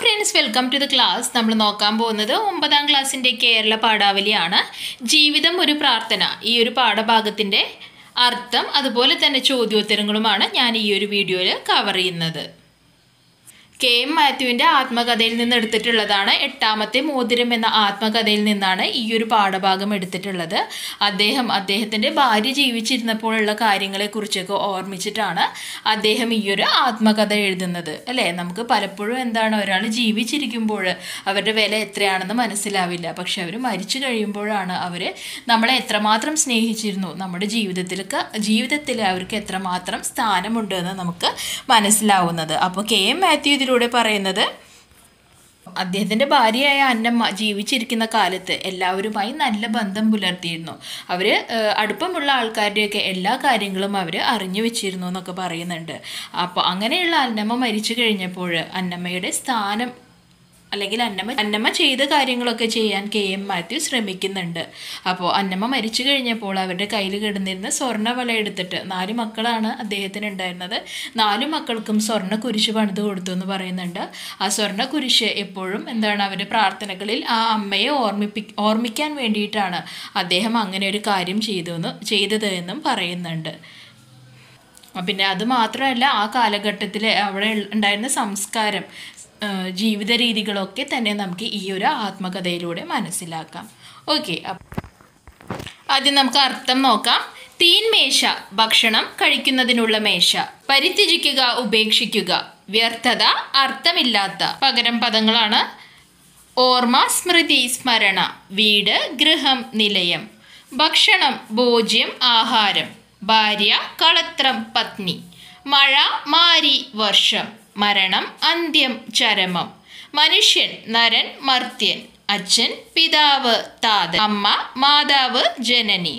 friends welcome to the class നമ്മൾ നോക്കാൻ പോകുന്നത് ഒമ്പതാം ക്ലാസ്സിൻ്റെ കേരള പാഠാവലിയാണ് ജീവിതം ഒരു പ്രാർത്ഥന ഈ ഒരു പാഠഭാഗത്തിൻ്റെ അർത്ഥം അതുപോലെ തന്നെ ചോദ്യോത്തരങ്ങളുമാണ് ഞാൻ ഈ ഒരു വീഡിയോയിൽ കവർ ചെയ്യുന്നത് കെ എം മാത്യുവിൻ്റെ ആത്മകഥയിൽ നിന്ന് എടുത്തിട്ടുള്ളതാണ് എട്ടാമത്തെ മോതിരം എന്ന ആത്മകഥയിൽ നിന്നാണ് ഈ ഒരു പാഠഭാഗം എടുത്തിട്ടുള്ളത് അദ്ദേഹം അദ്ദേഹത്തിൻ്റെ ഭാര്യ ജീവിച്ചിരുന്നപ്പോഴുള്ള കാര്യങ്ങളെക്കുറിച്ചൊക്കെ ഓർമ്മിച്ചിട്ടാണ് അദ്ദേഹം ഈ ഒരു ആത്മകഥ എഴുതുന്നത് അല്ലേ നമുക്ക് പലപ്പോഴും എന്താണ് ഒരാൾ ജീവിച്ചിരിക്കുമ്പോൾ അവരുടെ വില എത്രയാണെന്ന് മനസ്സിലാവില്ല പക്ഷെ അവർ മരിച്ചു കഴിയുമ്പോഴാണ് അവർ നമ്മളെ എത്രമാത്രം സ്നേഹിച്ചിരുന്നു നമ്മുടെ ജീവിതത്തിലൊക്കെ ജീവിതത്തിൽ അവർക്ക് എത്രമാത്രം സ്ഥാനമുണ്ട് എന്ന് നമുക്ക് മനസ്സിലാവുന്നത് അപ്പോൾ കെ എം മാത്യു ഇതിലൂടെ പറയുന്നത് അദ്ദേഹത്തിൻ്റെ ഭാര്യയായ അന്നമ്മ ജീവിച്ചിരിക്കുന്ന കാലത്ത് എല്ലാവരുമായി നല്ല ബന്ധം പുലർത്തിയിരുന്നു അവർ അടുപ്പമുള്ള ആൾക്കാരുടെയൊക്കെ എല്ലാ കാര്യങ്ങളും അവർ അറിഞ്ഞു വെച്ചിരുന്നു എന്നൊക്കെ പറയുന്നുണ്ട് അപ്പോൾ അങ്ങനെയുള്ള അന്നമ്മ മരിച്ചു കഴിഞ്ഞപ്പോൾ അന്നമ്മയുടെ സ്ഥാനം അല്ലെങ്കിൽ അന്നമ്മ അന്നമ്മ ചെയ്ത കാര്യങ്ങളൊക്കെ ചെയ്യാൻ കെ എം മാത്യു ശ്രമിക്കുന്നുണ്ട് അപ്പോൾ അന്നമ്മ മരിച്ചു കഴിഞ്ഞപ്പോൾ അവരുടെ കയ്യിൽ കിടന്നിരുന്ന സ്വർണ്ണ വല എടുത്തിട്ട് നാല് മക്കളാണ് അദ്ദേഹത്തിന് ഉണ്ടായിരുന്നത് നാല് മക്കൾക്കും സ്വർണ്ണ കുരിശ് പണിത് കൊടുത്തു എന്ന് പറയുന്നുണ്ട് ആ സ്വർണ്ണ കുരിശ് എപ്പോഴും എന്താണ് അവരുടെ പ്രാർത്ഥനകളിൽ ആ അമ്മയെ ഓർമ്മിപ്പി ഓർമ്മിക്കാൻ വേണ്ടിയിട്ടാണ് അദ്ദേഹം അങ്ങനെ ഒരു കാര്യം ചെയ്തു എന്ന് ചെയ്തത് എന്നും പറയുന്നുണ്ട് പിന്നെ അത് മാത്രമല്ല ആ കാലഘട്ടത്തിൽ അവിടെ ഉണ്ടായിരുന്ന സംസ്കാരം ജീവിത രീതികളൊക്കെ തന്നെ നമുക്ക് ഈ ഒരു ആത്മകഥയിലൂടെ മനസ്സിലാക്കാം ഓക്കെ ആദ്യം നമുക്ക് അർത്ഥം നോക്കാം തീൻമേശ ഭക്ഷണം കഴിക്കുന്നതിനുള്ള മേശ പരിത്യജിക്കുക ഉപേക്ഷിക്കുക വ്യർത്ഥത അർത്ഥമില്ലാത്ത പകരം പദങ്ങളാണ് ഓർമ്മ സ്മൃതി സ്മരണ വീട് ഗൃഹം നിലയം ഭക്ഷണം ഭോജ്യം ആഹാരം ഭാര്യ കളത്രം പത്നി മഴ മാരി വർഷം മരണം അന്ത്യം ചരമം മനുഷ്യൻ നരൻ മർത്യൻ അച്ഛൻ പിതാവ് താത അമ്മ മാതാവ് ജനനി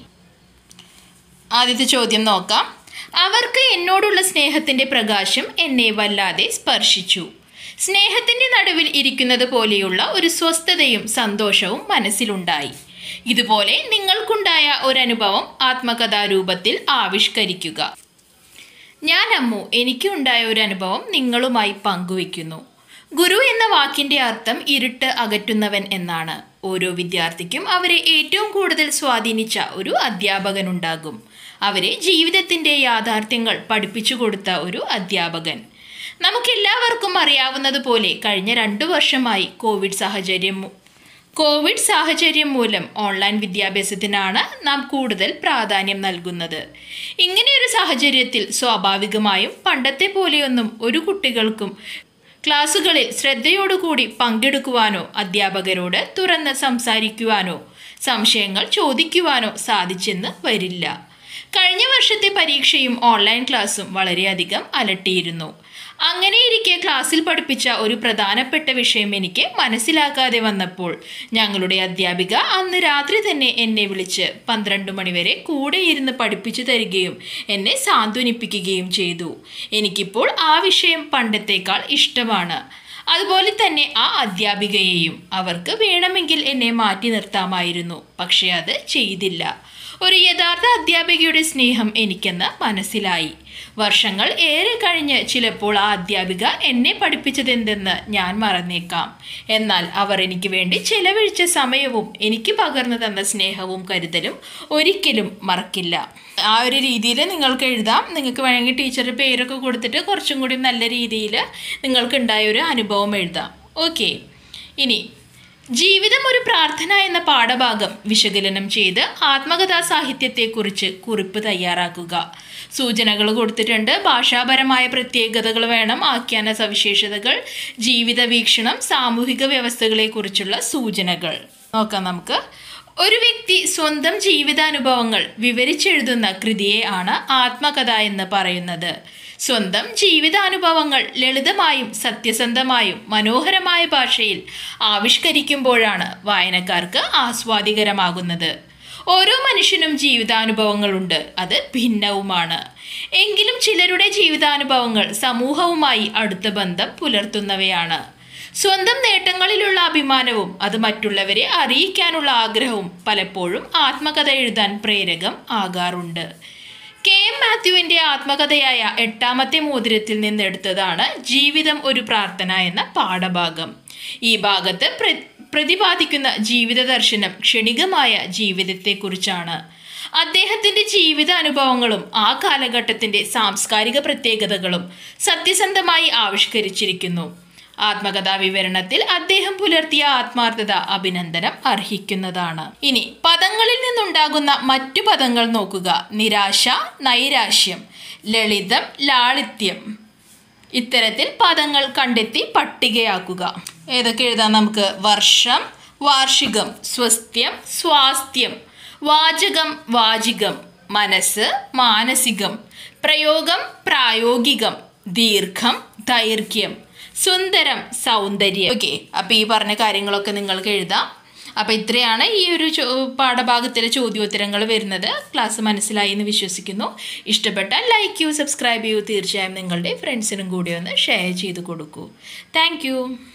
ആദ്യത്തെ ചോദ്യം നോക്കാം അവർക്ക് എന്നോടുള്ള സ്നേഹത്തിൻ്റെ പ്രകാശം എന്നെ വല്ലാതെ സ്പർശിച്ചു സ്നേഹത്തിൻ്റെ നടുവിൽ ഇരിക്കുന്നത് പോലെയുള്ള ഒരു സ്വസ്ഥതയും സന്തോഷവും മനസ്സിലുണ്ടായി ഇതുപോലെ നിങ്ങൾക്കുണ്ടായ ഒരനുഭവം ആത്മകഥാരൂപത്തിൽ ആവിഷ്കരിക്കുക ഞാൻ അമ്മു എനിക്കുണ്ടായ ഒരു അനുഭവം നിങ്ങളുമായി പങ്കുവയ്ക്കുന്നു ഗുരു എന്ന വാക്കിൻ്റെ അർത്ഥം ഇരുട്ട് അകറ്റുന്നവൻ എന്നാണ് ഓരോ വിദ്യാർത്ഥിക്കും അവരെ ഏറ്റവും കൂടുതൽ സ്വാധീനിച്ച ഒരു അധ്യാപകനുണ്ടാകും അവരെ ജീവിതത്തിൻ്റെ യാഥാർത്ഥ്യങ്ങൾ പഠിപ്പിച്ചു കൊടുത്ത ഒരു അധ്യാപകൻ നമുക്കെല്ലാവർക്കും അറിയാവുന്നതുപോലെ കഴിഞ്ഞ രണ്ടു വർഷമായി കോവിഡ് സാഹചര്യം കോവിഡ് സാഹചര്യം മൂലം ഓൺലൈൻ വിദ്യാഭ്യാസത്തിനാണ് നാം കൂടുതൽ പ്രാധാന്യം നൽകുന്നത് ഇങ്ങനെയൊരു സാഹചര്യത്തിൽ സ്വാഭാവികമായും പണ്ടത്തെ പോലെയൊന്നും ഒരു കുട്ടികൾക്കും ക്ലാസ്സുകളിൽ ശ്രദ്ധയോടുകൂടി പങ്കെടുക്കുവാനോ അധ്യാപകരോട് തുറന്ന് സംസാരിക്കുവാനോ സംശയങ്ങൾ ചോദിക്കുവാനോ സാധിച്ചെന്ന് വരില്ല കഴിഞ്ഞ വർഷത്തെ പരീക്ഷയും ഓൺലൈൻ ക്ലാസ്സും വളരെയധികം അലട്ടിയിരുന്നു അങ്ങനെയിരിക്കെ ക്ലാസ്സിൽ പഠിപ്പിച്ച ഒരു പ്രധാനപ്പെട്ട വിഷയം എനിക്ക് മനസ്സിലാക്കാതെ വന്നപ്പോൾ ഞങ്ങളുടെ അധ്യാപിക അന്ന് രാത്രി തന്നെ എന്നെ വിളിച്ച് പന്ത്രണ്ട് മണിവരെ കൂടെ ഇരുന്ന് പഠിപ്പിച്ചു തരികയും എന്നെ സാന്ത്വനിപ്പിക്കുകയും ചെയ്തു എനിക്കിപ്പോൾ ആ വിഷയം പണ്ടത്തേക്കാൾ ഇഷ്ടമാണ് അതുപോലെ തന്നെ ആ അധ്യാപികയെയും അവർക്ക് വേണമെങ്കിൽ എന്നെ മാറ്റി നിർത്താമായിരുന്നു പക്ഷേ അത് ചെയ്തില്ല ഒരു യഥാർത്ഥ അധ്യാപികയുടെ സ്നേഹം എനിക്കെന്ന് മനസ്സിലായി വർഷങ്ങൾ ഏറെ കഴിഞ്ഞ് ചിലപ്പോൾ ആ അധ്യാപിക എന്നെ പഠിപ്പിച്ചതെന്തെന്ന് ഞാൻ മറന്നേക്കാം എന്നാൽ അവർ എനിക്ക് വേണ്ടി ചെലവഴിച്ച സമയവും എനിക്ക് പകർന്നു തന്ന സ്നേഹവും കരുതലും ഒരിക്കലും മറക്കില്ല ആ ഒരു രീതിയിൽ നിങ്ങൾക്ക് എഴുതാം നിങ്ങൾക്ക് വേണമെങ്കിൽ ടീച്ചറുടെ പേരൊക്കെ കൊടുത്തിട്ട് കുറച്ചും കൂടി നല്ല രീതിയിൽ നിങ്ങൾക്കുണ്ടായ ഒരു അനുഭവം എഴുതാം ഓക്കെ ഇനി ജീവിതം ഒരു പ്രാർത്ഥന എന്ന പാഠഭാഗം വിശകലനം ചെയ്ത് ആത്മകഥാ സാഹിത്യത്തെക്കുറിച്ച് കുറിപ്പ് തയ്യാറാക്കുക സൂചനകൾ കൊടുത്തിട്ടുണ്ട് ഭാഷാപരമായ പ്രത്യേകതകൾ വേണം ആഖ്യാന സവിശേഷതകൾ ജീവിത വീക്ഷണം സാമൂഹിക വ്യവസ്ഥകളെക്കുറിച്ചുള്ള സൂചനകൾ നോക്കാം നമുക്ക് ഒരു വ്യക്തി സ്വന്തം ജീവിതാനുഭവങ്ങൾ വിവരിച്ചെഴുതുന്ന കൃതിയെ ആണ് ആത്മകഥ എന്ന് പറയുന്നത് സ്വന്തം ജീവിതാനുഭവങ്ങൾ ലളിതമായും സത്യസന്ധമായും മനോഹരമായ ഭാഷയിൽ ആവിഷ്കരിക്കുമ്പോഴാണ് വായനക്കാർക്ക് ആസ്വാദികരമാകുന്നത് ഓരോ മനുഷ്യനും ജീവിതാനുഭവങ്ങളുണ്ട് അത് ഭിന്നവുമാണ് എങ്കിലും ചിലരുടെ ജീവിതാനുഭവങ്ങൾ സമൂഹവുമായി അടുത്ത ബന്ധം പുലർത്തുന്നവയാണ് സ്വന്തം നേട്ടങ്ങളിലുള്ള അഭിമാനവും അത് മറ്റുള്ളവരെ അറിയിക്കാനുള്ള ആഗ്രഹവും പലപ്പോഴും ആത്മകഥ എഴുതാൻ പ്രേരകം ആകാറുണ്ട് കെ എം മാത്യുവിൻ്റെ ആത്മകഥയായ എട്ടാമത്തെ മോതിരത്തിൽ നിന്നെടുത്തതാണ് ജീവിതം ഒരു പ്രാർത്ഥന എന്ന പാഠഭാഗം ഈ ഭാഗത്ത് പ്ര പ്രതിപാദിക്കുന്ന ജീവിത ദർശനം ക്ഷണികമായ ജീവിതത്തെക്കുറിച്ചാണ് അദ്ദേഹത്തിൻ്റെ ജീവിത അനുഭവങ്ങളും ആ കാലഘട്ടത്തിൻ്റെ സാംസ്കാരിക പ്രത്യേകതകളും സത്യസന്ധമായി ആവിഷ്കരിച്ചിരിക്കുന്നു ആത്മകഥാ വിവരണത്തിൽ അദ്ദേഹം പുലർത്തിയ ആത്മാർത്ഥത അഭിനന്ദനം അർഹിക്കുന്നതാണ് ഇനി പദങ്ങളിൽ നിന്നുണ്ടാകുന്ന മറ്റു പദങ്ങൾ നോക്കുക നിരാശ നൈരാശ്യം ലളിതം ലാളിത്യം ഇത്തരത്തിൽ പദങ്ങൾ കണ്ടെത്തി പട്ടികയാക്കുക ഏതൊക്കെ എഴുതാം നമുക്ക് വർഷം വാർഷികം സ്വസ്ത്യം സ്വാസ്ഥ്യം വാചകം വാചികം മനസ്സ് മാനസികം പ്രയോഗം പ്രായോഗികം ദീർഘം ദൈർഘ്യം സുന്ദരം സൗന്ദര്യം ഓക്കെ അപ്പോൾ ഈ പറഞ്ഞ കാര്യങ്ങളൊക്കെ നിങ്ങൾക്ക് എഴുതാം അപ്പോൾ ഇത്രയാണ് ഈ ഒരു ചോ പാഠഭാഗത്തിലെ ചോദ്യോത്തരങ്ങൾ വരുന്നത് ക്ലാസ് മനസ്സിലായി എന്ന് വിശ്വസിക്കുന്നു ഇഷ്ടപ്പെട്ടാൽ ലൈക്ക് ചെയ്യൂ സബ്സ്ക്രൈബ് ചെയ്യൂ തീർച്ചയായും നിങ്ങളുടെ ഫ്രണ്ട്സിനും കൂടി ഒന്ന് ഷെയർ ചെയ്ത് കൊടുക്കൂ താങ്ക്